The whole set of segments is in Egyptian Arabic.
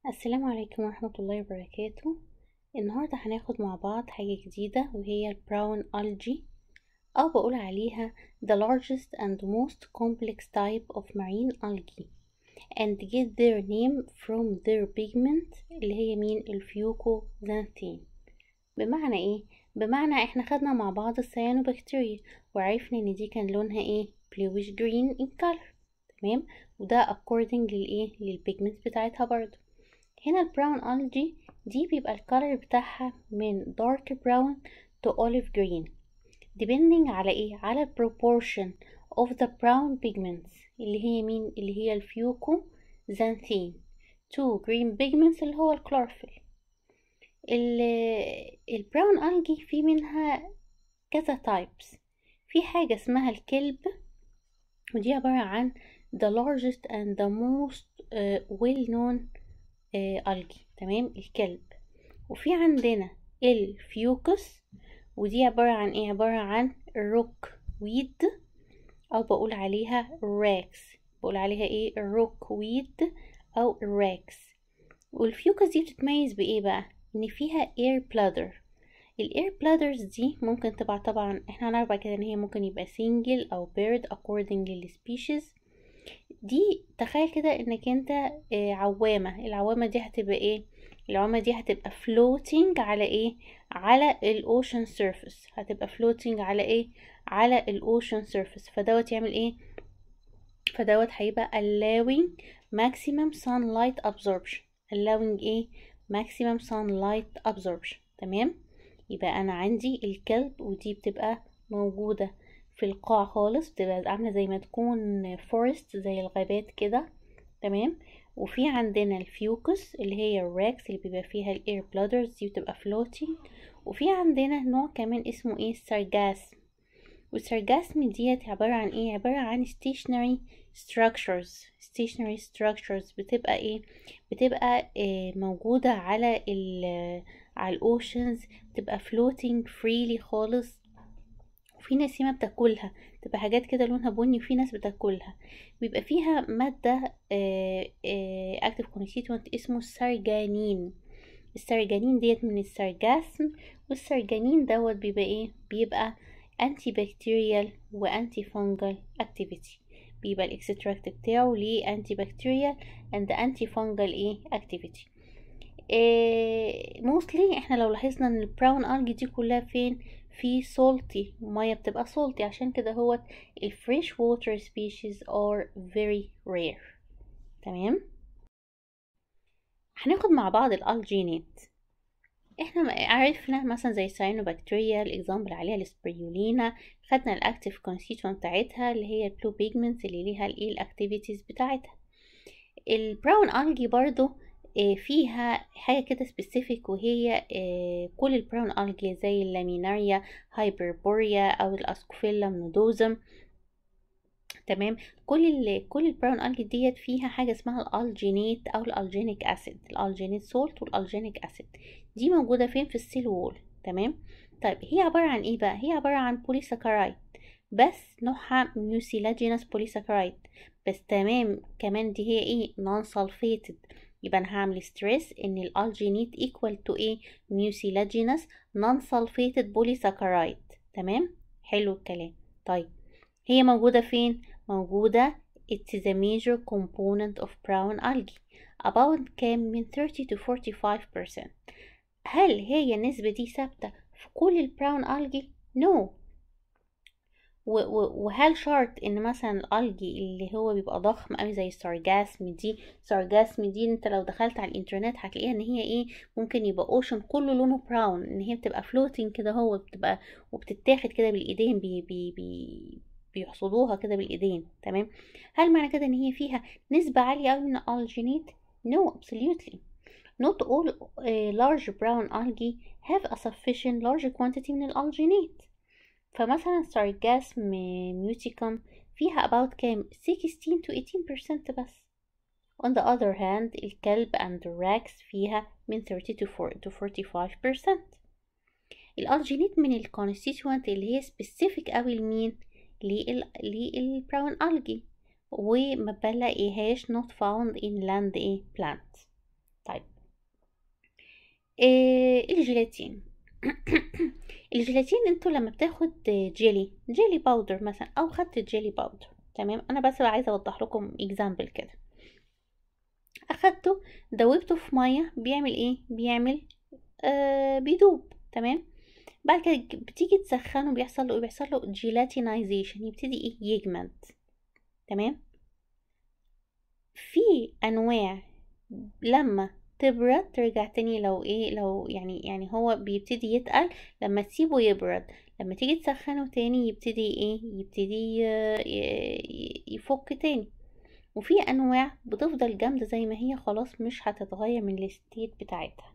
السلام عليكم ورحمة الله وبركاته النهاردة هناخد مع بعض حاجة جديدة وهي البراون algae أو بقول عليها the largest and most complex type of marine algae and get their name from their pigment اللي هي مين الفيوكوزانثين بمعنى ايه بمعنى احنا خدنا مع بعض السيانوبكتيريا وعرفنا ان دي كان لونها ايه bluish green in color تمام وده according للايه للبيجمنت بتاعتها برضو هنا البراون algae دي بيبقى الكالر بتاعها من dark brown to olive green depending على ايه على proportion of the brown pigments اللي هي مين اللي هي الفيوكو زانثين to green pigments اللي هو الكلورفيل البراون algae في منها كذا types في حاجة اسمها الكلب ودي عبارة عن the largest and the most uh, well known algae تمام الكلب وفي عندنا الفيوكس ودي عبارة عن ايه عبارة عن الروك ويد او بقول عليها راكس بقول عليها ايه الروك ويد او الراكس والفيوكس دي بتتميز بايه بقى ان فيها اير بلادر الاير بلادرز دي ممكن تبقى طبعا احنا هنعرف بعد كده ان هي ممكن يبقى سنجل او بيرد according للسبيشيز دي تخيل كده انك انت عوامة العوامة دي هتبقى ايه العوامة دي هتبقى floating على ايه على الاوشن سيرفيس هتبقى floating على ايه على الاوشن سيرفيس فدوت يعمل ايه فدوت هيبقى allowing maximum sunlight absorption allowing ايه maximum sunlight absorption تمام يبقى انا عندي الكلب ودي بتبقى موجودة في القاع خالص بتبقى عاملة زي ما تكون فورست زي الغابات كده تمام وفي عندنا الفيوكس اللي هي الراكس اللي بيبقى فيها الاير بلادرز دي بتبقى فلوتينج وفي عندنا نوع كمان اسمه ايه السارجاسم والسارجاسم ديت عبارة عن ايه عبارة عن stationary structures stationary structures بتبقى ايه بتبقى إيه موجودة على ال على الاوشنز بتبقى floating freely خالص وفي ناس ياما بتاكلها تبقى حاجات كده لونها بني وفي ناس بتاكلها بيبقى فيها مادة اكتف كونستيتوينت اسمه السرجانين السرجانين ديت من السرجاسم والسرجانين دوت بيبقى ايه بيبقى انتي بكتيريال وانتي فانجل اكتيفيتي بيبقى الاكستراكت بتاعه ليه انتي بكتيريال اند انتي فانجل ايه اكتيفيتي موستلي احنا لو لاحظنا ان البراون algae دي كلها فين في salty مية بتبقى salty عشان كده هو الفريش water species are very rare تمام هناخد مع بعض الالجينات احنا عرفنا مثلا زي الساينوبكتيريا الاكزامبل عليها السبريولينا خدنا الاكتيف كونستيتوينت بتاعتها اللي هي البلو بيجمنتس اللي ليها الايه الاكتيفيتيز بتاعتها البراون algae برضو فيها حاجة كده سبيسيفيك وهي كل البراون algae زي اللاميناريا هايبربوريا أو الأسكوفيلم نودوزم تمام كل ال كل البراون algae ديت فيها حاجة اسمها الالجينيت أو الالجينيك أسيد الالجينيت سولت والالجينيك أسيد دي موجودة فين في السيل وول تمام طيب هي عبارة عن ايه بقى هي عبارة عن بوليساكرايد بس نوعها ميوسيلاجينس بوليساكرايد بس تمام كمان دي هي ايه نون سلفيتد يبقى انا هعمل ستريس ان الالجينيت ايكوال تو ايه ميوسيلاجينس نون سلفيتد بوليساكرايد تمام حلو الكلام طيب هي موجودة فين موجودة it's the major component of brown algae about كام من 30 to 45% هل هي النسبة دي ثابتة في كل البراون algae no وهل شرط ان مثلا الالجي اللي هو بيبقى ضخم قوي زي السارجاسم دي سارجاسم دي انت لو دخلت على الانترنت هتلاقيها ان هي ايه ممكن يبقى اوشن كله لونه براون ان هي بتبقى فلوتنج كده هو بتبقى وبتتاخد كده بالايدين بي بي بي بيحصدوها كده بالايدين تمام هل معنى كده ان هي فيها نسبة عالية قوي من الالجينيت no absolutely not all uh, large brown algae have a sufficient large quantity من الالجينيت فمثلا سارجاسم ميوتيكم فيها about كام 16 to 18% بس on the other hand الكلب and the rags فيها من 30 to 4 to 45% الالجينيت من الكونستيتوينت اللي هي specific قوي لمين للبراون algae وما بلاقيهاش not found in land ايه plant طيب إيه الجيلاتين الجيلاتين انتوا لما بتاخد جيلي جيلي باودر مثلا او خدت جيلي باودر تمام انا بس عايزه اوضح لكم اكزامبل كده اخدته دوبته في ميه بيعمل ايه بيعمل آه بيدوب تمام بعد كده بتيجي تسخنه بيحصل له بيحصل له جيلاتينايزيشن يبتدي ايه يجمد تمام في انواع لما تبرد ترجع تاني لو ايه لو يعني يعني هو بيبتدي يتقل لما تسيبه يبرد لما تيجي تسخنه تاني يبتدي ايه يبتدي يفك تاني وفي انواع بتفضل جامدة زي ما هي خلاص مش هتتغير من الستيت بتاعتها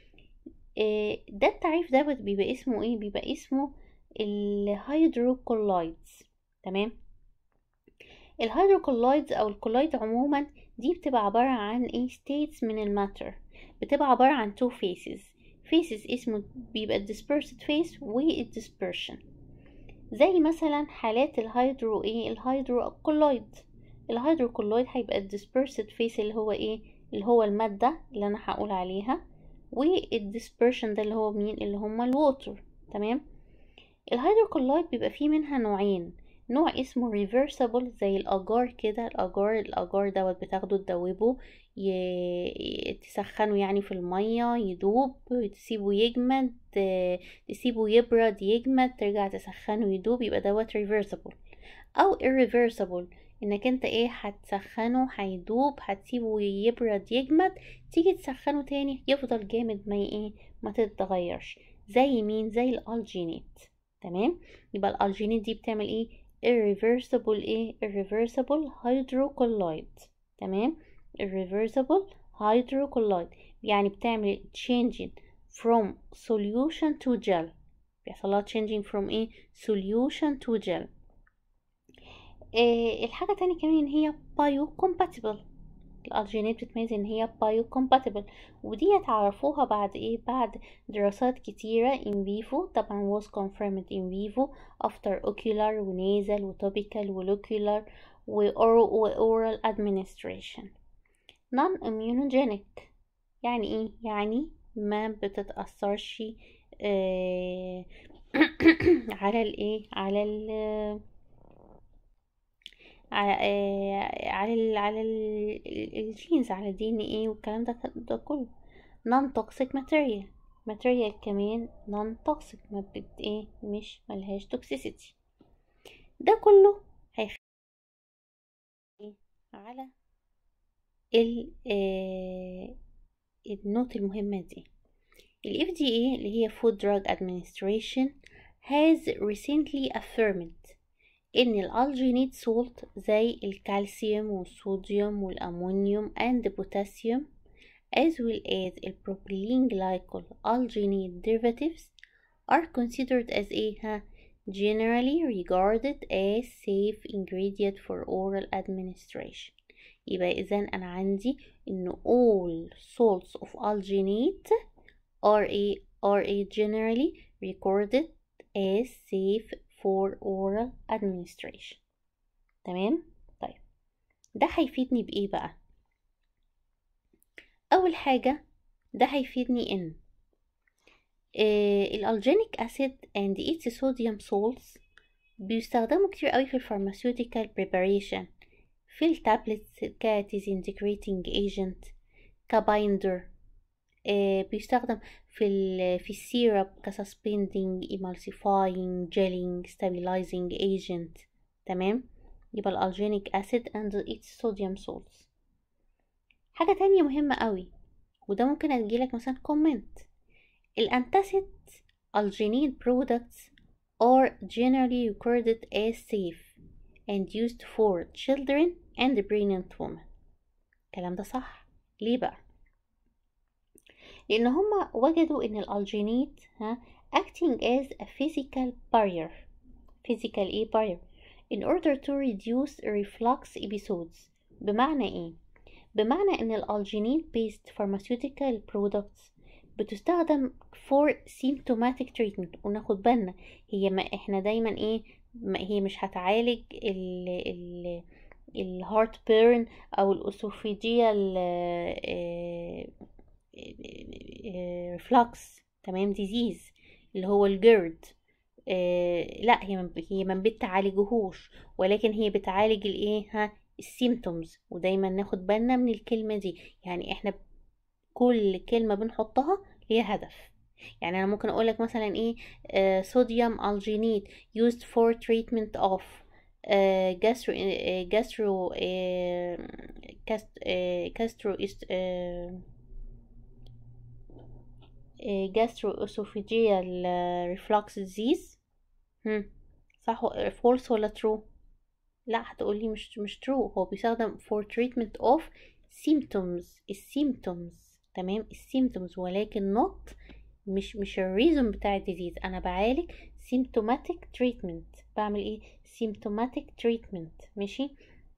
ده التعريف دوت بيبقى اسمه ايه بيبقى اسمه الهيدروكولايدز تمام الهيدروكولايدز او الكولايد عموما دي بتبقى عبارة عن ايه states من الماتر بتبقى عبارة عن two faces faces اسمه بيبقى dispersed face dispersion زي مثلا حالات الهيدرو ايه الهيدرو كولايد الهيدرو كولايد هيبقى dispersed face اللي هو ايه اللي هو المادة اللي انا هقول عليها والدispersion ده اللي هو مين اللي هما الووتر تمام الهيدروكولايد بيبقى فيه منها نوعين نوع اسمه reversible زي الأجار كده الأجار الأجار دوت بتاخده تدوبه ي... تسخنه يعني في المية يدوب تسيبه يجمد تسيبه يبرد يجمد ترجع تسخنه يدوب يبقى دوت reversible أو irreversible انك انت ايه هتسخنه هيدوب هتسيبه يبرد يجمد تيجي تسخنه تاني يفضل جامد ما ايه ما تتغيرش زي مين زي الالجينيت تمام يبقى الالجينيت دي بتعمل ايه irreversible ايه irreversible hydrocolloid تمام irreversible hydrocolloid يعني بتعمل changing from solution to gel بيحصل لها changing from ايه solution to gel إيه الحاجة تانية كمان ان هي biocompatible الالجينات بتتميز ان هي biocompatible ودي تعرفوها بعد ايه بعد دراسات كتيرة in vivo طبعا was confirmed in vivo after ocular ونازل وتوبيكال ولوكيولار وoral administration non immunogenic يعني ايه يعني ما بتتأثرش آه على الايه على ال على ال على الجينز على الدي ان ايه والكلام ده ده كله نون توكسيك ماتيريال ماتيريال كمان نون توكسيك ما بت ايه مش ملهاش توكسيسيتي ده كله هيخلي على ال آه النوت المهمة دي ال FDA اللي هي Food Drug Administration has recently affirmed إن الألجينيت سولت زي الكالسيوم والصوديوم والأمونيوم and potassium as well as البروبيلين glycol alginate derivatives are considered as a generally regarded as safe ingredient for oral administration يبقى إذا أنا عندي إن all salts of alginate are a, are a generally recorded as safe for oral administration تمام طيب ده هيفيدني بايه بقى اول حاجه ده هيفيدني ان الالجينيك اسيد and its sodium salts بيستخدموا كتير قوي في الفارماسيوتيكال بريباريشن في التابلتس كديزنتجريتنج ايجنت كبايندر بيستخدم في ال في السيرب كسسبندنج emulsifying gelling stabilizing agent تمام يبقى الالجينيك اسيد and its sodium salts حاجة تانية مهمة قوي وده ممكن اديلك مثلا كومنت الانتاسيد alginate products are generally recorded as safe and used for children and pregnant women الكلام ده صح ليه بقى لأن هما وجدوا إن الألجينيت ها acting as a physical barrier physical إيه barrier in order to reduce reflux episodes بمعنى إيه؟ بمعنى إن الألجينيت based pharmaceutical products بتستخدم for symptomatic treatment وناخد بالنا هي ما إحنا دايما إيه ما هي مش هتعالج ال ال الهارت بيرن او الاسوفيجيال ريفلكس تمام ديزيز اللي هو الجيرد آه لا هي ما هي ما بتعالجهوش ولكن هي بتعالج الايه ها السيمتومز ودايما ناخد بالنا من الكلمه دي يعني احنا كل كلمه بنحطها ليها هدف يعني انا ممكن اقول لك مثلا ايه صوديوم الجينيت used for treatment of جاسترو جاسترو كاسترو جاسترو اسوفيجيال ريفلكس ديزيز صح فولس ولا ترو لا هتقولي مش مش ترو هو بيستخدم for treatment of symptoms السيمتومز تمام السيمتومز ولكن not مش مش الريزون بتاع الديزيز انا بعالج symptomatic treatment بعمل ايه symptomatic treatment ماشي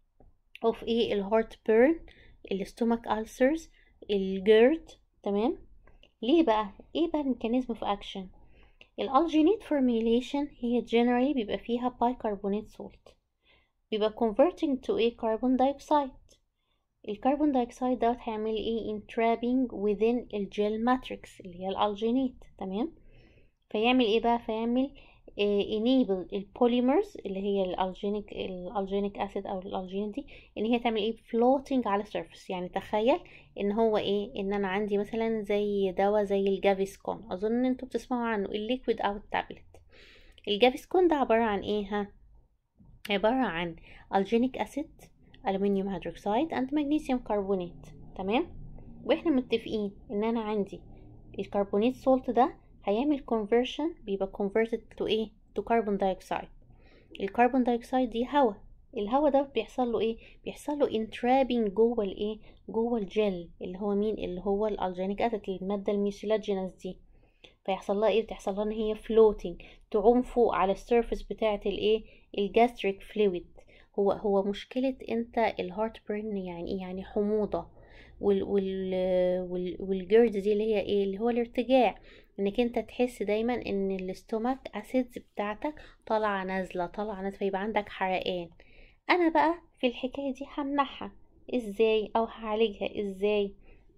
of ايه الهارت بيرن الستومك ulcers الجيرد تمام ليه بقى ايه بقى الميكانيزم في اكشن الالجينيت فورميليشن هي generally بيبقى فيها bicarbonate salt بيبقى converting to a carbon dioxide الكربون دايوكسيد دوت هيعمل ايه entrapping within الجيل ماتريكس اللي هي الالجينيت تمام فيعمل ايه بقى فيعمل إيه enable البوليمرز اللي هي الالجينيك الالجينيك اسيد او الالجين دي ان هي تعمل ايه floating على السيرفس يعني تخيل ان هو ايه ان انا عندي مثلا زي دواء زي الجافيسكون اظن ان انتوا بتسمعوا عنه الليكويد او التابلت الجافيسكون ده عبارة عن ايه ها عبارة عن الجينيك اسيد ألومنيوم هيدروكسيد and مغنيسيوم كربونات تمام واحنا متفقين ان انا عندي الكربونات سولت ده هيعمل conversion بيبقى converted to ايه to carbon dioxide الكربون دايوكسيد دي هوا الهوا ده بيحصل له ايه بيحصل له entrapping جوه الايه جوه الجل اللي هو مين اللي هو الالجينيك اسيد الماده الميثيلاجينس دي فيحصل لها ايه بتحصل لها ان هي floating تعوم فوق على السيرفيس بتاعه الايه الجاستريك فلويد هو هو مشكلة انت الهارت بيرن يعني ايه يعني حموضة وال وال وال والجيرد دي اللي هي ايه اللي هو الارتجاع انك انت تحس دايما ان الاستومك اسيدز بتاعتك طالعة نازلة طالعة نازلة فيبقى عندك حرقان انا بقى في الحكاية دي همنعها ازاي او هعالجها ازاي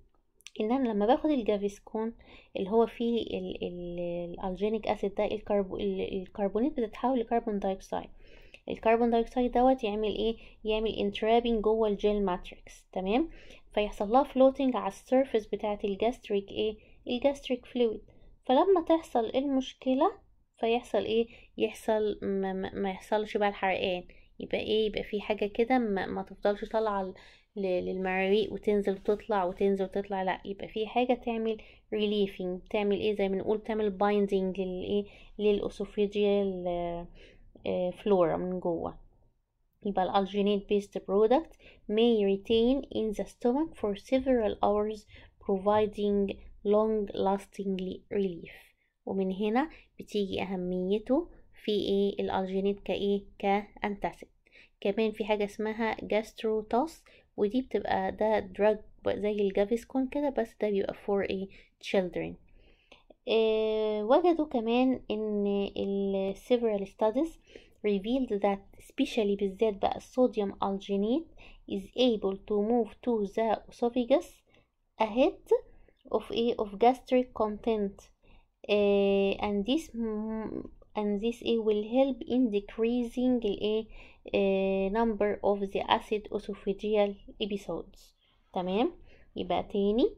ان انا لما باخد الجافيسكون اللي هو فيه الالجينيك اسيد ده الكربو الكربونات بتتحول لكربون دايوكسيد الكربون دايوكسيد دوت يعمل ايه يعمل انترابنج جوه الجيل ماتريكس تمام فيحصل لها فلوتنج على السيرفيس بتاعه الجاستريك ايه الجاستريك فلويد فلما تحصل المشكله فيحصل ايه يحصل ما, ما, ما يحصلش بقى الحرقان يبقى ايه يبقى في حاجه كده ما, ما تفضلش طالعه للمراريق وتنزل وتطلع وتنزل وتطلع لا يبقى في حاجه تعمل ريليفنج تعمل ايه زي ما نقول تعمل بايندينج للايه للاسوفيجيال فلورا من جوه يبقى الالجينيت based product may retain in the stomach for several hours providing long lasting relief ومن هنا بتيجي أهميته في ايه الالجينيت كايه كانتاسيد كمان في حاجة اسمها جاستروتوس ودي بتبقى ده دراج زي الجافيسكون كده بس ده بيبقى for a children آه وجدوا كمان ان ال several studies revealed that especially بالذات بقى الصوديوم alginate is able to move to the esophagus ahead of a of gastric content uh, and this and this a will help in decreasing a uh, number of the acid esophageal episodes تمام يبقى تاني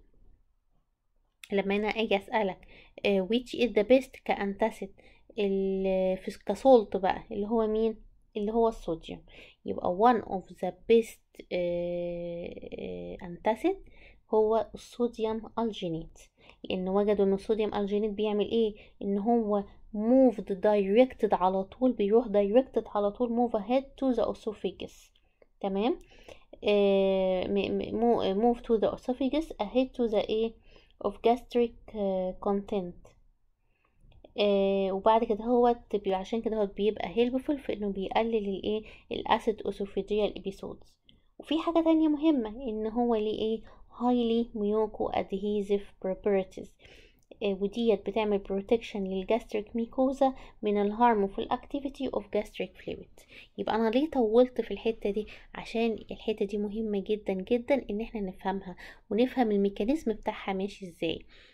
لما انا اجي اسالك uh, which is the best كانتاسيد في كسولت بقى اللي هو مين اللي هو الصوديوم يبقى one of the best انتاسيد هو الصوديوم الجينيت لان وجدوا ان الصوديوم الجينيت بيعمل ايه ان هو moved directed على طول بيروح directed على طول move ahead to the esophagus تمام آه move to the esophagus ahead to the a of gastric content آه وبعد كده هو عشان كده هو بيبقى هيلبفول في انه بيقلل الايه الاسيد اسوفيجيال ابيسودز وفي حاجه تانية مهمه ان هو ليه ايه highly muco adhesive properties آه وديت بتعمل protection للجاستريك ميكوزا من الهارمفul activity of gastric fluid يبقى انا ليه طولت في الحته دي عشان الحته دي مهمه جدا جدا ان احنا نفهمها ونفهم الميكانيزم بتاعها ماشي ازاي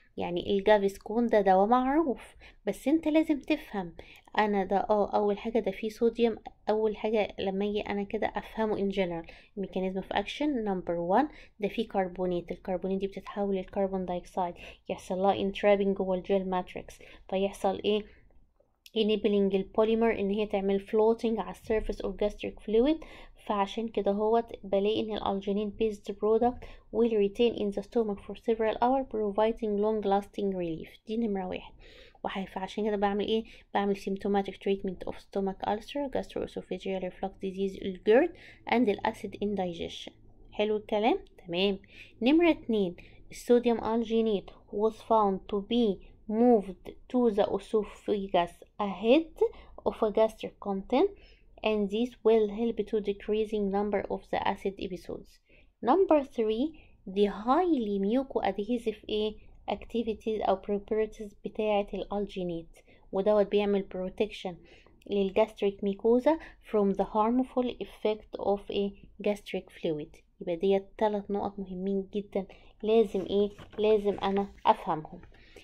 يعني الجافيسكون ده دواء معروف بس انت لازم تفهم انا ده اه اول حاجه ده فيه صوديوم اول حاجه لما اجي انا كده افهمه ان جنرال ميكانيزم في اكشن نمبر 1 ده فيه كربونات الكربونات دي بتتحول للكربون دايوكسيد يحصل لها انترابنج جوه الجيل ماتريكس فيحصل ايه enabling البوليمر ان هي تعمل floating على السيرفيس of gastric fluid فعشان كده هو بلاقي ان الالجينين based product will retain in the stomach for several hours providing long lasting relief دي نمرة واحد فعشان كده بعمل ايه بعمل symptomatic treatment of stomach ulcer gastroesophageal reflux disease الجرد and الacid indigestion حلو الكلام تمام نمرة اتنين الصوديوم الجينيت was found to be moved to the esophagus ahead of a gastric content and this will help to decreasing number of the acid episodes. Number three, the highly mucoadhesive ايه activities أو properties بتاعة الألجينيت ودوت بيعمل protection للجاستريك ميكوزا from the harmful effect of a gastric fluid يبقى ديت تلات نقط مهمين جدا لازم ايه لازم انا افهمهم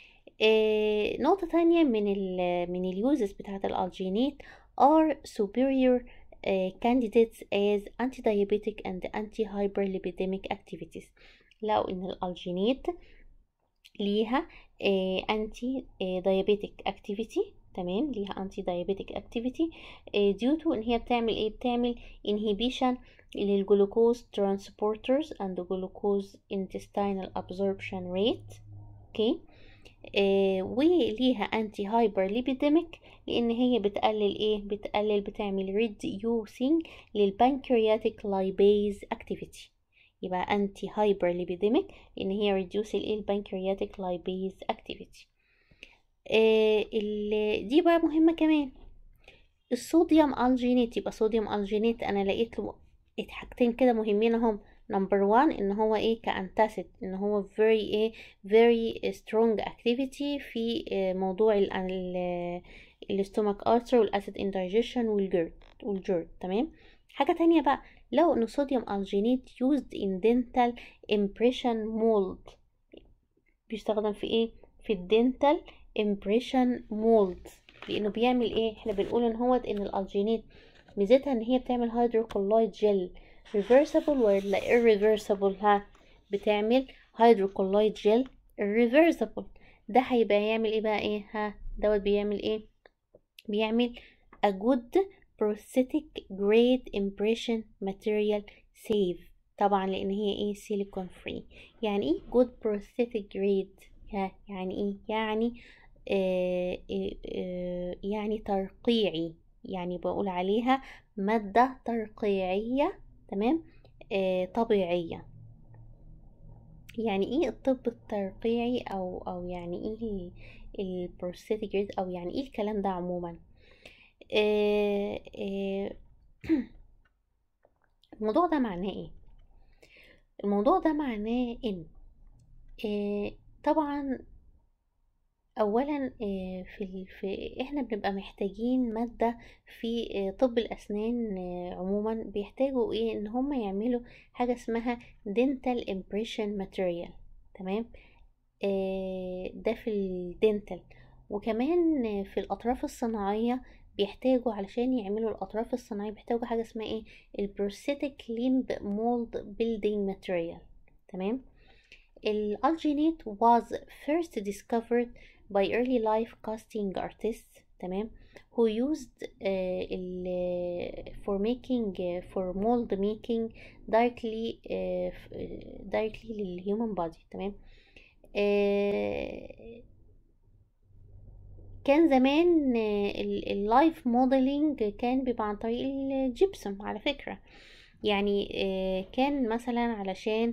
إيه نقطة تانية من ال من اليوزز بتاعة الألجينيت are superior uh, candidates as anti-diabetic and anti-hyperlipidemic activities لقوا إن الألجينيت ليها uh, anti-diabetic activity تمام ليها anti diabetic activity uh, due to ان هي بتعمل ايه بتعمل inhibition للجلوكوز transporters and glucose intestinal absorption rate اوكي okay. آه وليها انتي هايبر ليبيديميك لان هي بتقلل ايه بتقلل بتعمل ريديوسينج للبنكرياتيك لايبيز اكتيفيتي يبقى انتي هايبر ليبيديميك لان هي ريديوس الايه البنكرياتيك لايبيز اكتيفيتي آه دي بقى مهمه كمان الصوديوم الجينيت يبقى صوديوم الجينيت انا لقيت له حاجتين كده مهمين اهم نمبر 1 ان هو ايه كانتاسيد ان هو very ايه very strong activity في موضوع الاستومك ulcer والاسيد indigestion والجرد والجرد تمام حاجه تانية بقى لو ان صوديوم الجينيت used in dental impression mold بيستخدم في ايه في الدنتال impression mold لانه بيعمل ايه احنا بنقول ان هو ان الالجينيت ميزتها ان هي بتعمل هيدروكولايد جل reversible ولا irreversible ها بتعمل هيدروكولايد جل irreversible ده هيبقى يعمل ايه بقى ايه ها دوت بيعمل ايه بيعمل a good prosthetic grade impression material safe طبعا لان هي ايه silicone free يعني ايه good prosthetic grade ها يعني ايه يعني آه آه يعني ترقيعي يعني بقول عليها مادة ترقيعية تمام آه طبيعية يعني ايه الطب الترقيعي او او يعني ايه البروستاتيك او يعني ايه الكلام ده عموما آه آه الموضوع ده معناه ايه الموضوع ده معناه ان طبعا اولا في في احنا بنبقى محتاجين ماده في طب الاسنان عموما بيحتاجوا ايه ان هم يعملوا حاجه اسمها dental impression material تمام ده في الدنتال وكمان في الاطراف الصناعيه بيحتاجوا علشان يعملوا الاطراف الصناعيه بيحتاجوا حاجه اسمها ايه البروستاتيك ليمب مولد building material تمام الالجينيت was first discovered by early life casting artists تمام who used uh, ال, for making uh, for mold making directly uh, directly للhuman body تمام uh, كان زمان اللايف موديلنج كان بيبقى عن طريق الجبسون على فكرة يعني كان مثلا علشان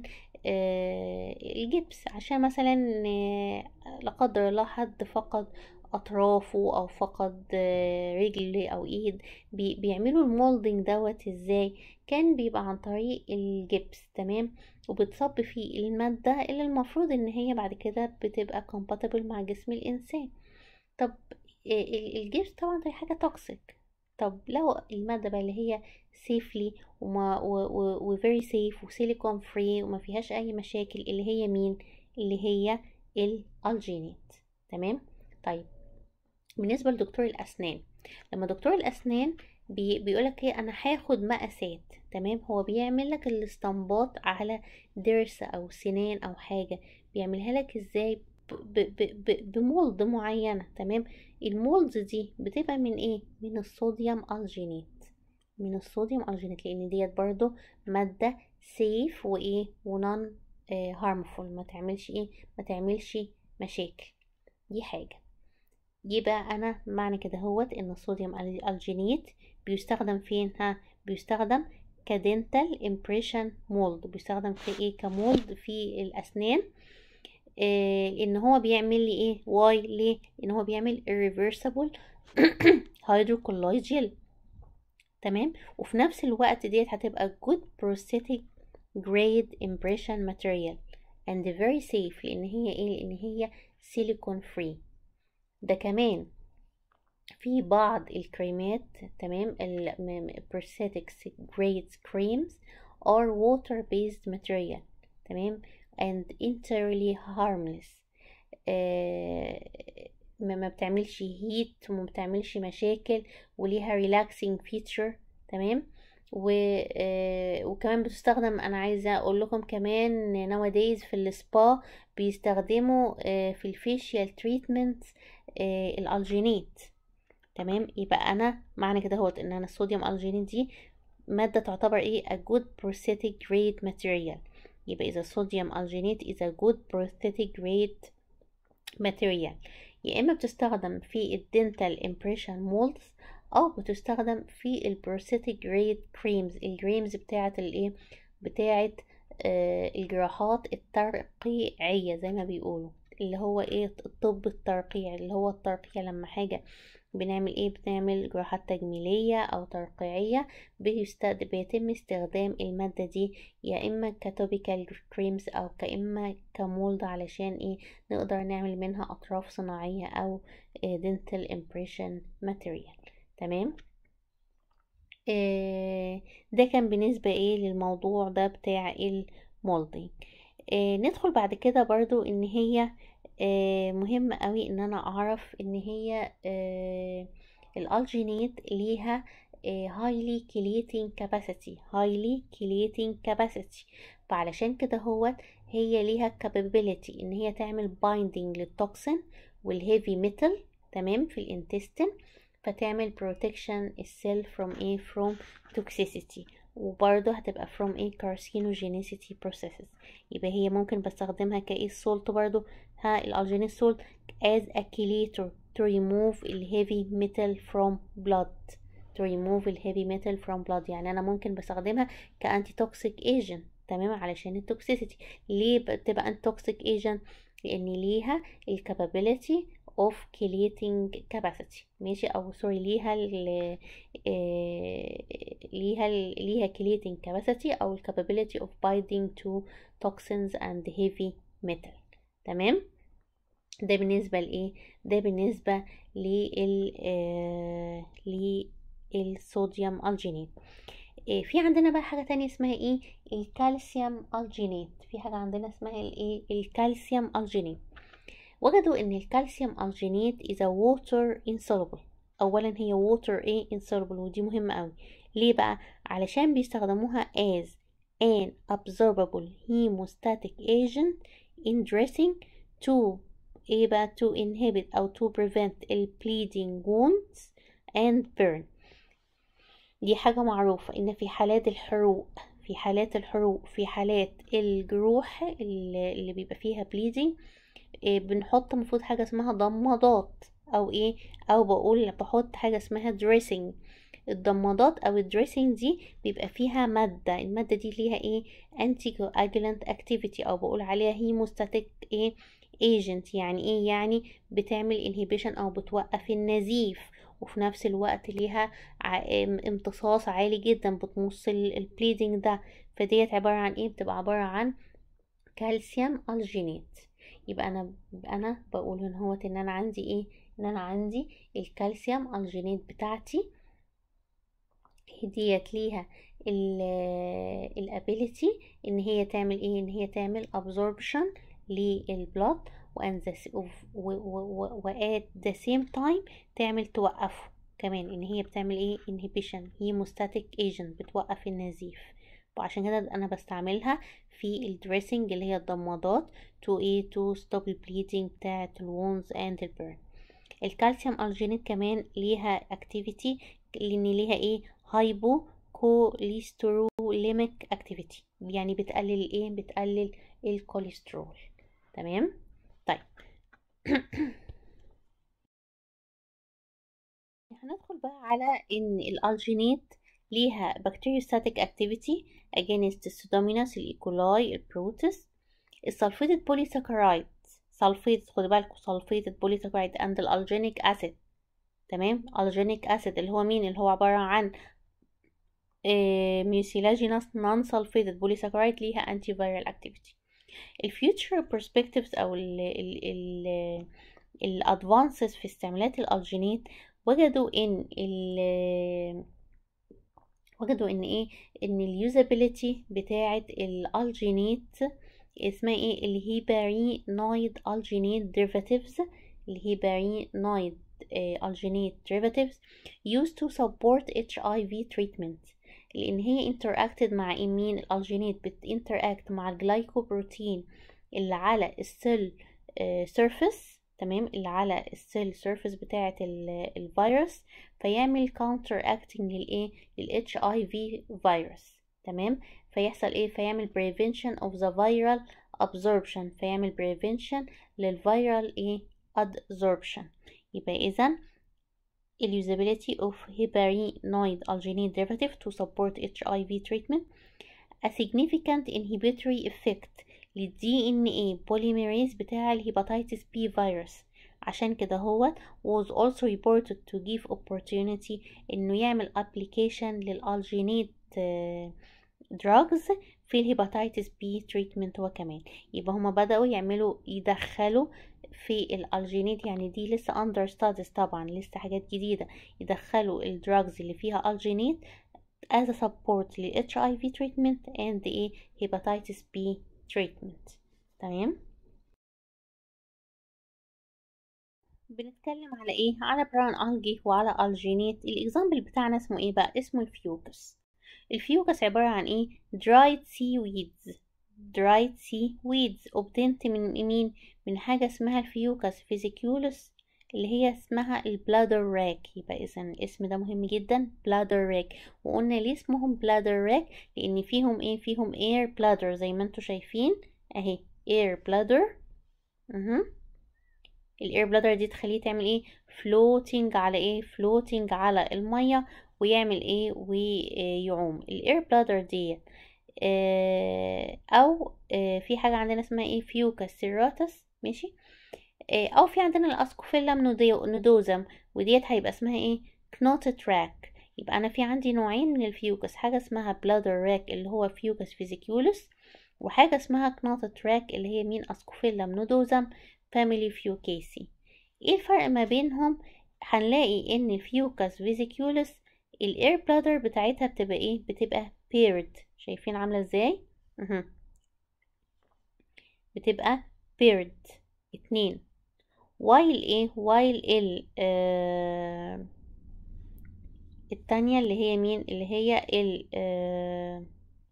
الجبس عشان مثلا لا قدر الله حد فقد اطرافه او فقد رجل او ايد بي بيعملوا المولدنج دوت ازاي كان بيبقى عن طريق الجبس تمام وبتصب فيه المادة اللي المفروض ان هي بعد كده بتبقى compatible مع جسم الانسان طب الجبس طبعا دي حاجة توكسيك طب لو المادة بقى اللي هي سيفلي وما و very safe وسيليكون فري وما فيهاش اي مشاكل اللي هي مين اللي هي الالجينيت تمام طيب بالنسبه لدكتور الاسنان لما دكتور الاسنان بي بيقولك ايه انا هاخد مقاسات تمام هو بيعمل لك الاستنباط على ضرس او سنان او حاجه بيعملها لك ازاي بمولد معينه تمام المولد دي بتبقى من ايه من الصوديوم الجينيت من الصوديوم الجينيت لان ديت برضو ماده سيف وايه ونون هارمفول ما تعملش ايه ما تعملش مشاكل دي حاجه يبقى انا معنى كده هوت ان الصوديوم الجينيت بيستخدم فين ها بيستخدم كدنتال امبريشن مولد بيستخدم في ايه كمولد في الاسنان إيه ان هو بيعمل لي ايه واي ليه ان هو بيعمل irreversible hydrocolloid gel تمام وفي نفس الوقت ديت هتبقى good prosthetic grade impression material and very safe لان هي ايه لان هي silicone free ده كمان في بعض الكريمات تمام ال prosthetics grade creams are water based material تمام and entirely harmless آه ما بتعملش هيت وما بتعملش مشاكل وليها relaxing feature تمام و آه وكمان بتستخدم انا عايزه اقول لكم كمان nowadays في السبا بيستخدموا آه في الفيشيال تريتمنت آه الالجينيت تمام يبقى انا معنى كده هو ان انا الصوديوم الجينيت دي ماده تعتبر ايه a good prosthetic grade material يبقى إذا صوديوم الجينيت is a good prosthetic grade material يا إما بتستخدم في الدنتال impression molds أو بتستخدم في البروستاتيك جريد كريمز الكريمز بتاعة الإيه بتاعة آه الجراحات الترقيعية زي ما بيقولوا اللي هو إيه الطب الترقيعي اللي هو الترقيع لما حاجة بنعمل ايه بنعمل جراحات تجميلية او ترقيعية بيستخدم بيتم استخدام المادة دي يا اما كتوبيكال كريمز او كاما كمولد علشان ايه نقدر نعمل منها اطراف صناعية او دنتال امبريشن ماتيريال تمام آه ده كان بالنسبة ايه للموضوع ده بتاع المولدينج آه ندخل بعد كده برضو ان هي آه مهم قوي ان انا اعرف ان هي آه الالجينيت ليها هايلي كليتنج كاباسيتي هايلي كليتنج كاباسيتي فعلشان كده هو هي ليها capability ان هي تعمل بايندينج للتوكسين والهيفي ميتال تمام في الانتستين فتعمل protection السيل from ايه from toxicity وبرضه هتبقى from a carcinogenicity processes يبقى هي ممكن بستخدمها كايه السولت برضه ها الالجينيت سولت as a chelator to remove ال heavy metal from blood to remove ال heavy metal from blood يعني انا ممكن بستخدمها كانتي توكسيك ايجنت تمام علشان التوكسيسيتي ليه بتبقى انتي توكسيك ايجنت لان ليها الكابابيلتي of chelating capacity ماشي او سوري ليها ال ليها ال ليها chelating capacity او capability of binding to toxins and heavy metal تمام ده بالنسبة لإيه ده بالنسبة لل آه للصوديوم الجينيت إيه في عندنا بقى حاجة تانية اسمها ايه الكالسيوم الجينيت في حاجة عندنا اسمها الايه الكالسيوم الجينيت وجدوا ان الكالسيوم الجينيت is a water insoluble اولا هي water ايه insoluble ودي مهمة قوي ليه بقى علشان بيستخدموها as an absorbable hemostatic agent in dressing to ايه بقى to inhibit او to prevent ال bleeding wounds and burn دي حاجة معروفة ان في حالات الحروق في حالات الحروق في حالات الجروح اللي بيبقى فيها bleeding إيه بنحط المفروض حاجة اسمها ضمادات او ايه او بقول بحط حاجة اسمها دريسنج الضمادات او الدريسنج دي بيبقى فيها مادة المادة دي ليها ايه انتي coagulant activity او بقول عليها هيموستاتيك ايه agent يعني ايه يعني بتعمل inhibition او بتوقف النزيف وفي نفس الوقت ليها امتصاص عالي جدا بتمص البليدنج ده فديت عبارة عن ايه بتبقى عبارة عن كالسيوم الجينيت يبقى انا انا بقول ان هو ان انا عندي ايه ان انا عندي الكالسيوم الجينيت بتاعتي ديت ليها الابيليتي ان هي تعمل ايه ان هي تعمل absorption للبلاد وان وات ذا سيم تايم تعمل توقفه كمان ان هي بتعمل ايه inhibition hemostatic agent بتوقف النزيف وعشان كده انا بستعملها في الدريسنج اللي هي الضمادات to ايه to stop البليدنج بتاعت الوونز and البيرن الكالسيوم الجينيت كمان ليها اكتيفيتي لان ليها ايه هايبو كوليستروليميك اكتيفيتي يعني بتقلل ايه بتقلل الكوليسترول تمام طيب هندخل بقى على ان الالجينيت ليها bacteriostatic activity against pseudomonas الايكولاي البروتس السلفيتد بوليساكرايد سلفيت خدوا بالكم سلفيتد بوليساكرايد and الالجينيك اسيد تمام الجينيك اسيد اللي هو مين اللي هو عبارة عن ميوسيلاجينس نون سلفيتد بوليساكرايد ليها انتي فيرال اكتيفيتي الفيوتشر برسبكتيفز او ال ال ال الادفانسز في استعمالات الالجينيت وجدوا ان ال وجدوا ان ايه ان اليوزابيليتي بتاعه الالجينيت اسمها ايه الهيبارينويد الجينيت ديريفاتيفز الهيبارينويد الجينيت derivatives used to support HIV treatment لان هي interacted مع مين الالجينيت بتinteract مع الجلايكوبروتين اللي على السيل سيرفيس تمام اللي على السيل سيرفيس بتاعه الفيروس فيعمل counter acting للايه للاتش اي في فيروس تمام فيحصل ايه فيعمل prevention of the viral absorption فيعمل prevention للفيرال ايه adsorption يبقى اذا usability of heparinoid alginate derivative to support HIV treatment a significant inhibitory effect للدي ان اي polymerase بتاع الهيباتيتس بي فيروس عشان كده هو was also reported to give opportunity انه يعمل application للالجينيت drugs في الهيباتيتس بي تريتمنت هو كمان يبقى هما بدأوا يعملوا يدخلوا في الالجينيت يعني دي لسه under studies طبعا لسه حاجات جديدة يدخلوا الدراجز اللي فيها الجينيت as a support لل HIV treatment and ايه hepatitis B treatment تمام بنتكلم على ايه على براون الجي وعلى الجينيت الاكزامبل بتاعنا اسمه ايه بقى اسمه الفيوكس الفيوكس عبارة عن ايه dried seaweeds dried seaweeds obtained من مين من حاجة اسمها الفيوكس فيزيكيولس اللي هي اسمها البلادر راك يبقى اذا الاسم ده مهم جدا بلادر راك وقلنا ليه اسمهم بلادر راك لان فيهم ايه فيهم اير بلادر زي ما انتوا شايفين اهي اير بلادر اها الاير بلادر دي تخليه تعمل ايه فلوتنج على ايه فلوتنج على الميه ويعمل ايه ويعوم الاير بلادر ديت آه او آه في حاجه عندنا اسمها ايه فيوكا سيراتس ماشي آه او في عندنا الاسكوفيلم نودوزم وديت هيبقى اسمها ايه كنوت راك يبقى انا في عندي نوعين من الفيوكس حاجه اسمها بلادر راك اللي هو فيوكس فيزيكيولس وحاجه اسمها كنوت راك اللي هي مين اسكوفيلم نودوزم فاميلي فيوكيسي ايه الفرق ما بينهم هنلاقي ان الفيوكس فيزيكيولس الاير بلادر بتاعتها بتبقى ايه بتبقى paired شايفين عامله ازاي اها بتبقى paired اتنين while ايه while ال آه التانية اللي هي مين اللي هي ال آه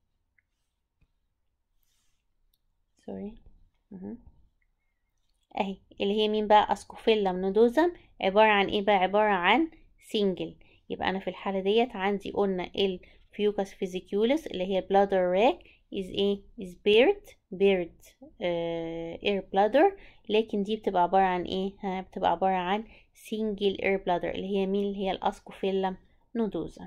سوري اها اهي اللي هي مين بقى اسكوفيلا نودوزم عبارة عن ايه بقى عبارة عن سنجل يبقى انا في الحالة ديت عندي قلنا الفيوكاس فيزيكيولس اللي هي bladder rack is ايه is paired paired uh, air bladder لكن دي بتبقى عبارة عن ايه ها بتبقى عبارة عن single air bladder اللي هي مين اللي هي الاسكوفيلم نودوزا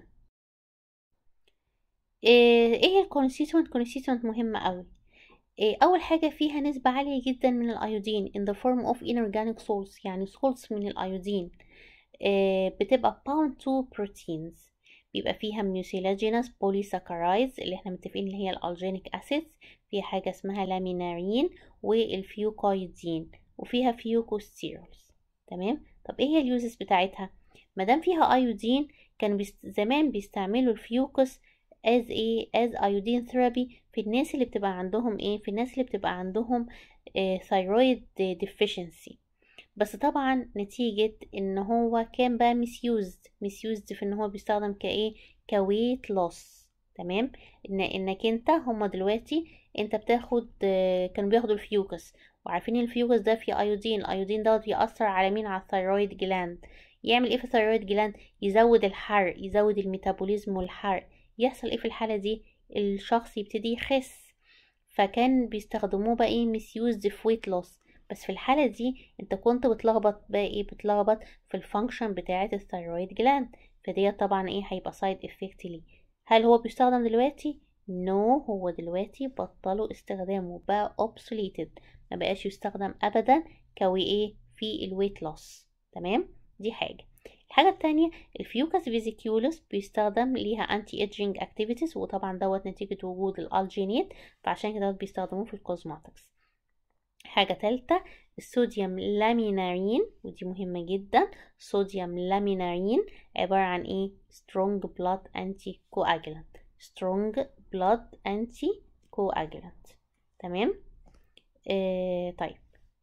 ايه هي الكونستيتوينت كونستيتوينت مهمة قوي إيه اول حاجة فيها نسبة عالية جدا من الايودين in the form of inorganic salts يعني salts من الايودين بتبقى bound to proteins بيبقى فيها mucilaginous polysaccharides اللي احنا متفقين اللي هي الالجينيك acids فيها حاجة اسمها لامينارين والفيوكايدين وفيها فيوكوستيروls تمام طب ايه هي اليوزز بتاعتها مادام فيها ايودين كانوا بيست... زمان بيستعملوا الفيوكس as ايه as iodine therapy في الناس اللي بتبقى عندهم ايه في الناس اللي بتبقى عندهم آه thyroid deficiency بس طبعا نتيجة ان هو كان بقى misused misused في ان هو بيستخدم كايه كويت loss تمام ان انك انت هما دلوقتي انت بتاخد آه كانوا بياخدوا الفيوكس وعارفين الفيوكس ده فيه ايودين الايودين دوت بيأثر على مين على الثيرويد جلاند يعمل ايه في الثيرويد جلاند يزود الحرق يزود الميتابوليزم والحرق يحصل ايه في الحالة دي الشخص يبتدي يخس فكان بيستخدموه بقى ايه مسيوز في ويت لوس بس في الحالة دي انت كنت بتلخبط بقى ايه بتلخبط في الفانكشن بتاعة الثيرويد جلاند فدي طبعا ايه هيبقى سايد افكت ليه هل هو بيستخدم دلوقتي نو no, هو دلوقتي بطلوا استخدامه بقى obsoleted ما بقاش يستخدم ابدا كوي ايه في الويت لوس تمام دي حاجة الحاجة التانية الفيوكاس فيزيكيولس بيستخدم ليها انتي ايدجينج اكتيفيتيز وطبعا دوت نتيجة وجود الالجينيت فعشان كده بيستخدموه في الكوزماتكس حاجة تالتة الصوديوم لامينارين ودي مهمة جدا صوديوم لامينارين عبارة عن ايه strong blood anticoagulant strong blood anticoagulant تمام آه طيب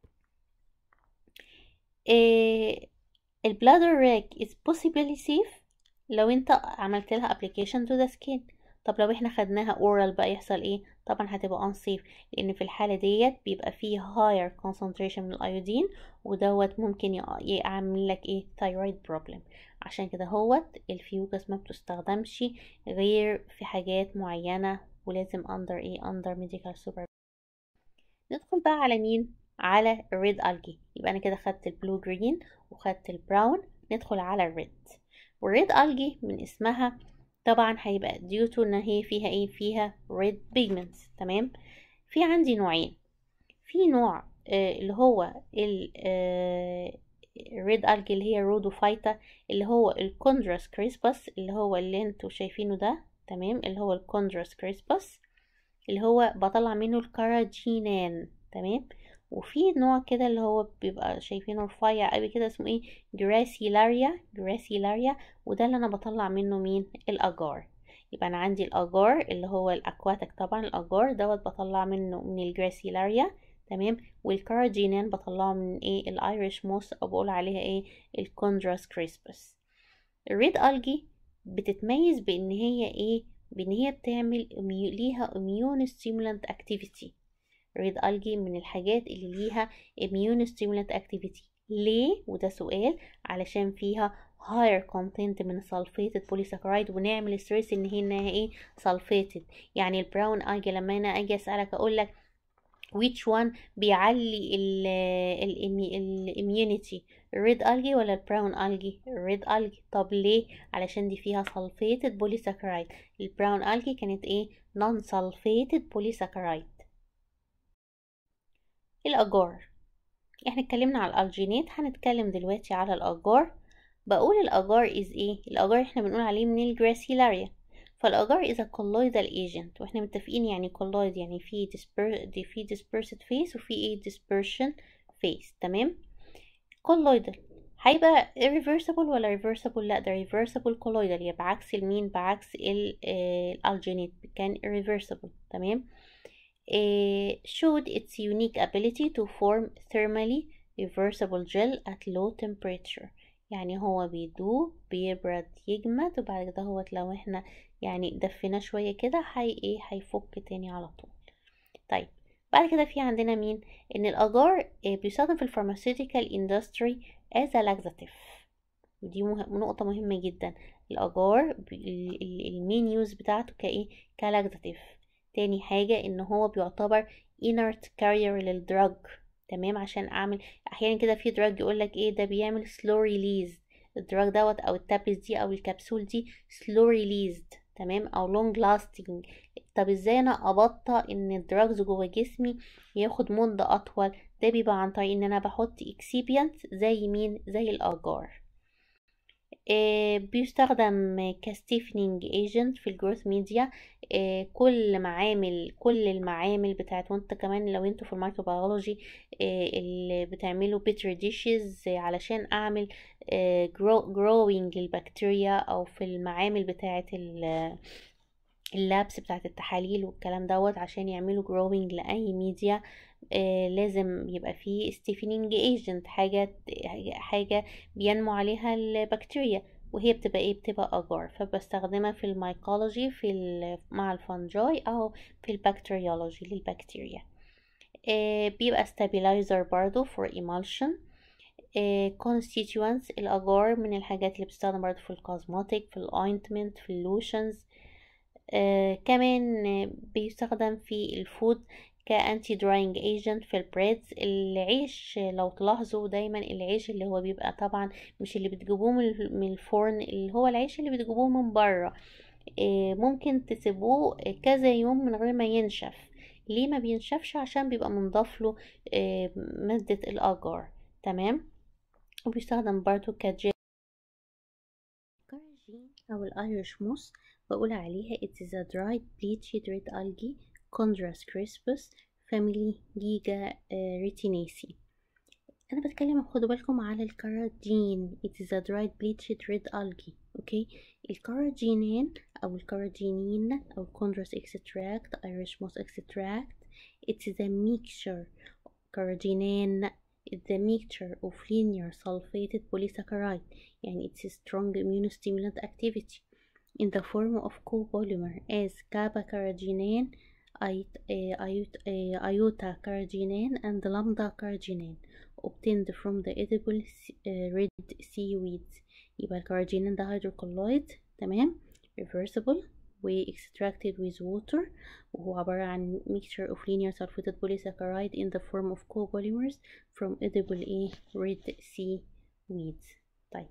آه البلادر راك is possibly safe لو انت عملت لها application to the skin طب لو احنا خدناها oral بقى يحصل ايه طبعا هتبقى unsafe لان في الحالة ديت بيبقى فيه higher concentration من الايودين ودوت ممكن يعمل لك ايه thyroid problem عشان كده هوت الفيوكس ما بتستخدمش غير في حاجات معينة ولازم under ايه under medical supervision ندخل بقى على مين على الريد الجي يبقى انا كده خدت البلو جرين وخدت البراون ندخل على الريد والريد الجي من اسمها طبعا هيبقى ديوتو ان هي فيها ايه فيها ريد بيجمنتس تمام في عندي نوعين في نوع آه اللي هو الريد الجي اللي هي رودوفايتا اللي هو الكوندراس كريسبس اللي هو اللي انتوا شايفينه ده تمام اللي هو الكوندراس كريسبس اللي هو بطلع منه الكاراجينان تمام وفي نوع كده اللي هو بيبقى شايفينه رفيع قوي كده اسمه ايه جراسيلاريا جراسيلاريا وده اللي انا بطلع منه مين الاجار يبقى انا عندي الاجار اللي هو الاكواتك طبعا الاجار دوت بطلع منه من الجراسيلاريا تمام والكاراجينان بطلعه من ايه الايريش موس او بقول عليها ايه الكوندراس كريسبس الريد الجي بتتميز بان هي ايه بان هي بتعمل ليها immune stimulant activity ريد الجي من الحاجات اللي ليها immune stimulant activity ليه وده سؤال علشان فيها higher content من sulfated polysaccharide ونعمل ستريس ان هي انها ايه sulfated يعني البراون الجي لما انا اجي اسالك اقول لك which one بيعلي الاميونيتي الريد الجي ولا البراون الجي الريد الجي طب ليه علشان دي فيها سلفيتد بوليساكرايد البراون الجي كانت ايه نون سلفيتد بوليساكرايد الاجار احنا اتكلمنا على الالجينات هنتكلم دلوقتي على الاجار بقول الاجار از ايه الاجار احنا بنقول عليه من الجراسيلاريا فالاجار is a colloidal agent واحنا متفقين يعني colloid يعني في disper... في dispersed phase وفي ايه dispersion phase تمام colloidal هيبقى irreversible ولا reversible لا ده reversible colloidal يبقى بعكس المين بعكس الالجينيت كان irreversible تمام uh, showed its unique ability to form thermally reversible gel at low temperature يعني هو بيدوب بيبرد يجمد وبعد كده هو لو احنا يعني دفيناه شوية كده هي ايه هيفك تاني على طول طيب بعد كده في عندنا مين ان الاجار بيستخدم في الفارماسيوتيكال اندستري as a laxative ودي مه... نقطة مهمة جدا الاجار المين يوز بتاعته كايه كلاكزاتيف تاني حاجة ان هو بيعتبر inert carrier للدراج تمام عشان اعمل احيانا كده في دراج يقولك ايه ده بيعمل slow release الدراج دوت او التابلت دي او الكبسول دي slow released تمام او long lasting طب ازاي انا ابطأ ان الدراجز جوه جسمي ياخد مدة اطول ده بيبقى عن طريق ان انا بحط اكسيبيانت زي مين زي الاجار آه بيستخدم كستيفنينج ايجنت في الجروث ميديا آه كل معامل كل المعامل بتاعت وانت كمان لو انتوا في الميكروبيولوجي آه اللي بتعملوا بيتر ديشز علشان اعمل جروينج للبكتيريا او في المعامل بتاعت اللابس بتاعت التحاليل والكلام دوت عشان يعملوا جروينج لأي ميديا آه لازم يبقى فيه ستيفنينج ايجنت حاجة حاجة بينمو عليها البكتيريا وهي بتبقى ايه بتبقى اجار فبستخدمها في الميكولوجي في مع الفنجاي او في البكتيريولوجي للبكتيريا آه بيبقى stabilizer برضو for emulsion آه constituents الأجار من الحاجات اللي بتستخدم برضو في الكوزماتيك في الاوينتمنت في اللوشنز آه كمان بيستخدم في الفود كأنتي دراينج ايجنت في البريدز العيش لو تلاحظوا دايما العيش اللي هو بيبقى طبعا مش اللي بتجيبوه من الفرن اللي هو العيش اللي بتجيبوه من بره آه ممكن تسيبوه كذا يوم من غير ما ينشف ليه ما بينشفش عشان بيبقى منضاف له آه مادة الأجار تمام وبيستخدم برضو كجل أو الأيرش موس بقول عليها it is a dried bleached red algae Chondrus crispus family جيجا ريتينيسي أنا بتكلم خدوا بالكم على الكاراجين it is a dried bleached red algae اوكي الكاراجينين أو الكاراجينين أو Chondrus extract Irish moss extract it is a mixture كاراجينين is the mixture of linear sulfated polysaccharide يعني it's a strong immunostimulant activity in the form of copolymer as kappa carrageenane iota carrageenane and lambda carrageenane obtained from the edible red seaweeds يبقى الكاراجينين ده hydrocolloid تمام reversible و extracted with water وهو عبارة عن mixture of linear sulfated polysaccharide in the form of copolymers from edible A red seaweeds طيب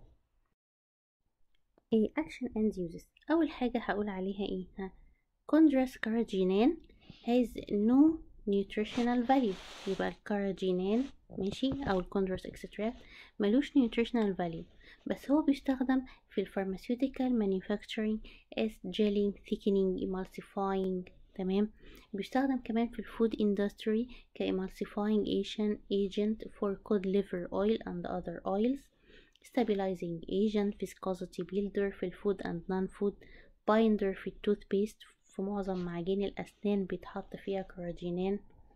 ايه action and uses أول حاجة هقول عليها ايه ها Chondrus carrageenane has no nutritional value يبقى الكاراجينين ماشي أو الكوندروس extract ملوش nutritional value بس هو بيستخدم في الفارماسيوتيكال manufacturing as gelling thickening emulsifying تمام بيستخدم كمان في الفود industry كemulsifying agent agent for cod liver oil and other oils stabilizing agent viscosity builder في الفود and non-food binder في التوث بيست في معظم معاجين الأسنان بيتحط فيها كاراجينين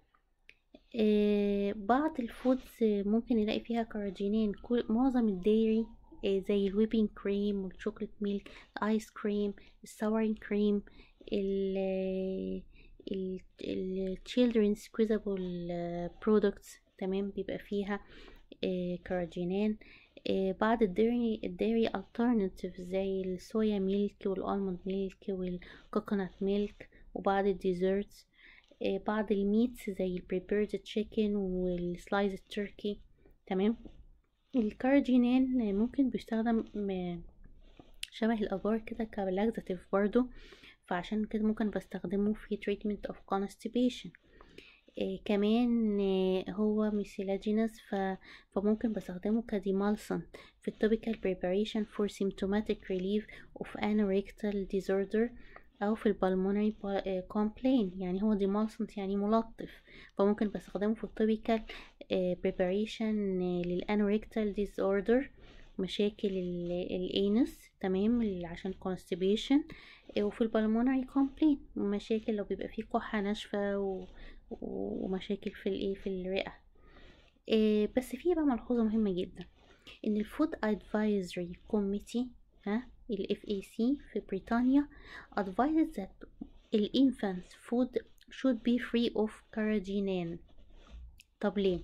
آه بعض الفودز ممكن نلاقي فيها كاراجينين كل معظم الديري آه زي الويبنج كريم والشوكليت ميلك الايس كريم الساورين كريم ال الchildren squeezable products تمام بيبقى فيها آه كاراجينين آه بعض الديري الديري alternatives زي الصويا ميلك والالموند ميلك والكوكونات ميلك وبعض الديزرتس آه بعض الميتس زي البريبيرد تشيكن والسلايز تركي تمام الكاراجينين ممكن بيستخدم شبه الأجار كده كلاكزاتيف برضو فعشان كده ممكن بستخدمه في treatment of constipation إيه كمان إيه هو ميسيلاجينس ف... فممكن بستخدمه كديمالسن في التوبيكال preparation for symptomatic relief of anorectal disorder أو في البلمونري complaint يعني هو ديمالسنت يعني ملطف فممكن بستخدمه في التوبيكال preparation للانوريكتال disorder مشاكل الانس تمام عشان constipation وفي البلمونري complaint مشاكل لو بيبقى فيه كحة ناشفة و... ومشاكل في الايه في الرئة إيه بس في بقى ملحوظة مهمة جدا ان الفود ادفايزري كوميتي ها ال FAC في بريطانيا advises that ال infants food should be free of carrageenane طب ليه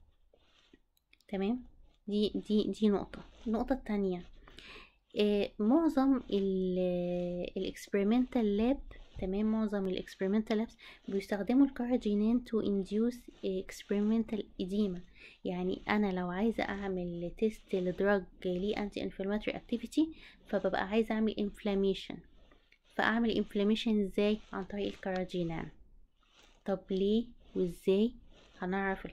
تمام دي دي دي نقطة النقطة التانية إيه معظم الاكسبيرمنتال لاب تمام معظم الاكسبيرمنتال لابس بيستخدموا الكاراجينين تو انديوس اكسبيرمنتال اديما يعني انا لو عايزه اعمل تيست لدراج ليه انتي انفلاماتوري اكتيفيتي فببقى عايزه اعمل انفلاميشن فاعمل انفلاميشن ازاي عن طريق الكاراجينان طب ليه وازاي هنعرف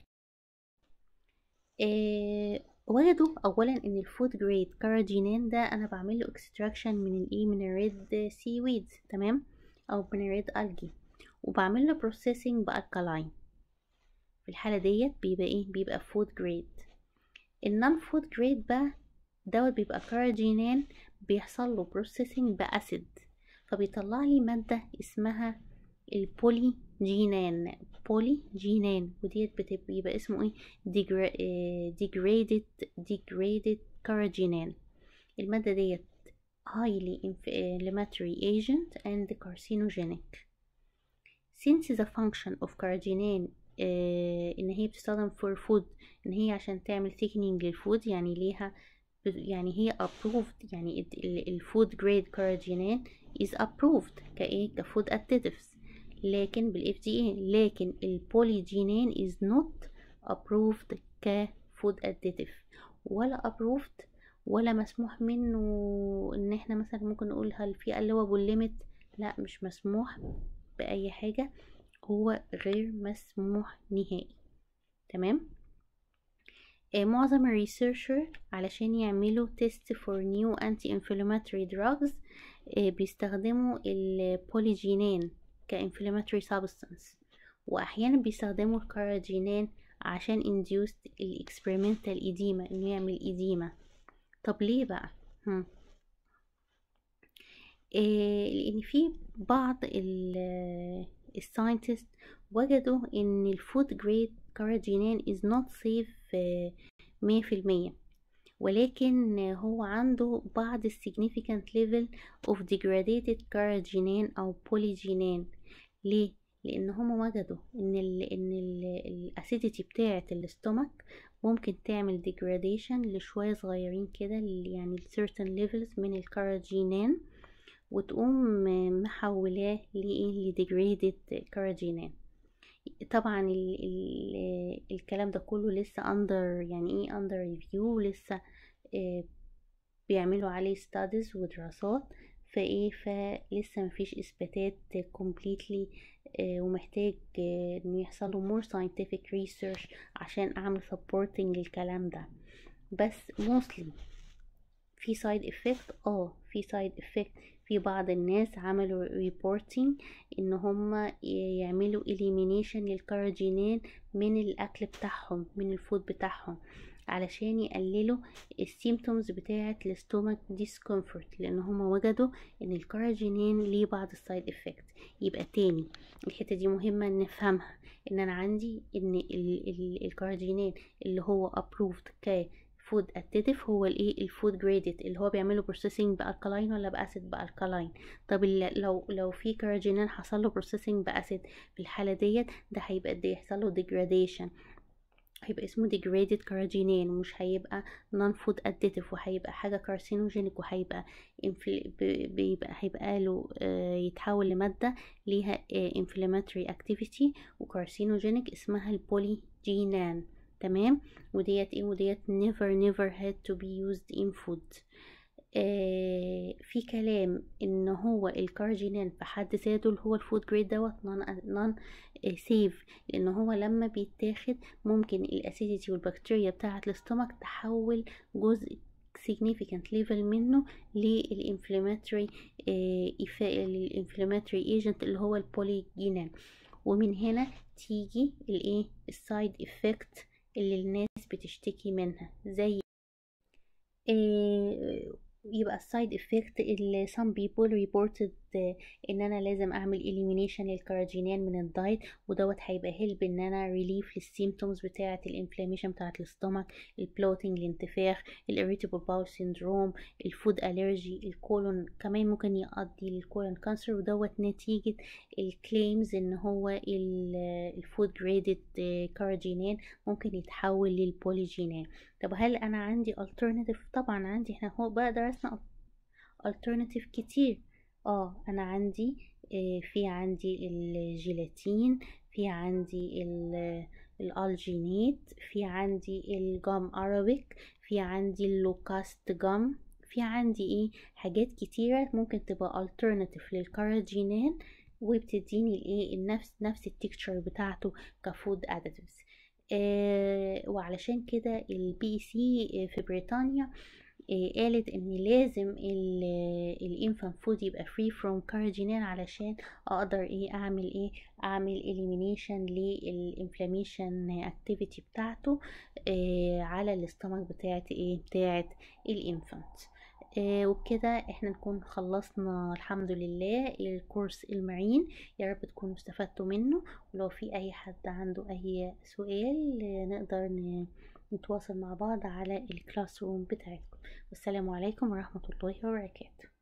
إيه وجدوا اولا ان الفود جريد كاراجينان ده انا بعمل له اكستراكشن من الايه من الريد سي ويدز تمام او من الريد الجي وبعمل له بروسيسنج بالكالاين في الحاله ديت بيبقى ايه بيبقى فود جريد النون فود جريد بقى دوت بيبقى كاراجينان بيحصل له بروسيسنج باسيد فبيطلع لي مادة اسمها البولي جينان بولي جينان وديت بيبقى اسمه ايه degraded degraded carrageenan المادة ديت highly inflammatory agent and carcinogenic since the function of carrageenan آه ان هي بتستخدم for food ان هي عشان تعمل thickening للفود يعني ليها يعني هي approved يعني الفود جريد carrageenan is approved كايه كفود additives لكن بالاف دي اي لكن البوليجينين is not approved كفود additives ولا approved ولا مسموح منه ان احنا مثلا ممكن نقول هل في اللوبل ليميت لا مش مسموح باي حاجة هو غير مسموح نهائي تمام آه معظم الريسيرشر علشان يعملوا تيست فور نيو انتي انفلاماتوري دراجز بيستخدموا البوليجينين كانفلاماتوري سابستانس واحيانا بيستخدموا الكاراجينين عشان induced الاكسبيرمنتال ايديما انه يعمل ايديما طب ليه بقى هم. إيه لان في بعض الساينتست وجدوا ان الفود جريد كاراجينين is not safe مية في المية ولكن هو عنده بعض significant level of degraded carrageenan أو polygenane ليه؟ لأن هما وجدوا إن ال إن الأسيديتي بتاعة الاستومك ممكن تعمل degradation لشوية صغيرين كده يعني certain levels من الكاراجينان وتقوم محولاه لإيه لديجريدد كاراجينان طبعا ال ال الكلام ده كله لسه under يعني ايه under review لسه اه بيعملوا عليه studies ودراسات فايه فلسه مفيش اثباتات completely اه ومحتاج اه انه يحصله more scientific research عشان اعمل supporting الكلام ده بس mostly في side effect اه في side effect في بعض الناس عملوا reporting ان هم يعملوا elimination للكاراجينين من الاكل بتاعهم من الفود بتاعهم علشان يقللوا السيمتومز بتاعة الاستومك ديسكomfort لان هم وجدوا ان الكاراجينين ليه بعض السايد افكت يبقى تاني الحتة دي مهمة نفهمها ان انا عندي ان الكاراجينين اللي هو approved ك فود اديتيف هو الايه الفود جريدد اللي هو بيعمله بروسيسنج بالكلاين ولا باسيد بالكلاين طب لو لو في كاراجينين حصل له بروسيسنج باسيد في الحاله ديت ده هيبقى ده يحصل له ديجراديشن هيبقى اسمه degraded carrageenan مش هيبقى non food additive وهيبقى حاجة carcinogenic وهيبقى بيبقى هيبقى له يتحول لمادة ليها inflammatory activity وcarcinogenic اسمها البوليجينان تمام وديت ايه وديت never never had to be used in food آه في كلام ان هو الكارجينين في حد ذاته اللي هو الفود جريد دوت نون نون سيف لان هو لما بيتاخد ممكن الاسيديتي والبكتيريا بتاعه الاستومك تحول جزء significant level منه للانفلاماتوري الانفلاماتوري ايجنت اللي هو البوليجينان ومن هنا تيجي الايه السايد افكت اللي الناس بتشتكي منها زي إيه يبقى السايد افكت اللي some people reported ان انا لازم اعمل elimination للكاراجينان من الدايت ودوت هيبقى هيلب ان انا ريليف للسيمتومز بتاعه الانفلاميشن بتاعه الاستومك البلوتنج الانتفاخ الاريتابل باول سيندروم الفود الرجي الكولون كمان ممكن يؤدي للكولون كانسر ودوت نتيجه الكليمز ان هو الفود جريدد كاراجينان ممكن يتحول للبوليجينان طب هل انا عندي alternative طبعا عندي احنا هو بقى درسنا alternative كتير اه انا عندي آه في عندي الجيلاتين في عندي الالجينيت في عندي الجام ارابيك في عندي اللوكاست جام في عندي ايه حاجات كتيرة ممكن تبقى alternative للكاراجينان وبتديني الايه النفس نفس التكتشر بتاعته كفود اديتيفز آه وعلشان كده البي سي في بريطانيا آه قالت ان لازم الانفان فود يبقى فري فروم كاراجينين علشان اقدر ايه اعمل ايه اعمل اليمينيشن للانفلاميشن اكتيفيتي بتاعته آه على الاستمك بتاعت ايه بتاعت الانفانت آه وبكده احنا نكون خلصنا الحمد لله الكورس المعين يا رب تكونوا استفدتوا منه ولو في اي حد عنده اي سؤال آه، نقدر ن- نتواصل مع بعض على الكلاس روم بتاعتكم والسلام عليكم ورحمة الله وبركاته